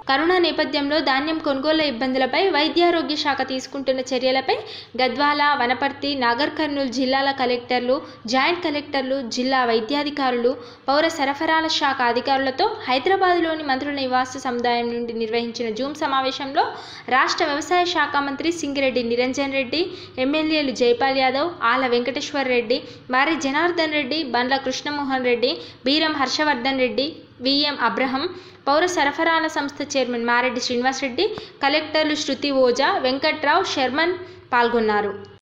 corona నేపథ్యంలో ధాన్యం కొనుగోళ్ల ఇబ్బందులపై వైద్యారోగ్య శాఖ తీసుకుంటున్న చర్యలపై గద్వాల వనపర్తి నాగర్ కర్నూలు జిల్లాల కలెక్టర్లు జాయింట్ కలెక్టర్లు జిల్లా వైద్యాధికారులు పౌర సరఫరాల శాఖ అధికారులతో హైదరాబాద్లోని మంత్రుల నివాస సముదాయం నుండి నిర్వహించిన జూమ్ సమావేశంలో రాష్ట్ర వ్యవసాయ శాఖ మంత్రి సింగిరెడ్డి నిరంజన్ రెడ్డి ఎమ్మెల్యేలు జైపాల్ యాదవ్ ఆల వెంకటేశ్వర్ రెడ్డి వారి జనార్దన్ రెడ్డి బండ్ల కృష్ణమోహన్ రెడ్డి బీరం హర్షవర్ధన్ రెడ్డి విఎం అబ్రహం పౌర సరఫరాల సంస్థ చైర్మన్ మారెడ్డి శ్రీనివాసరెడ్డి కలెక్టర్లు శృతి ఓజా వెంకట్రావు శర్మన్ పాల్గొన్నారు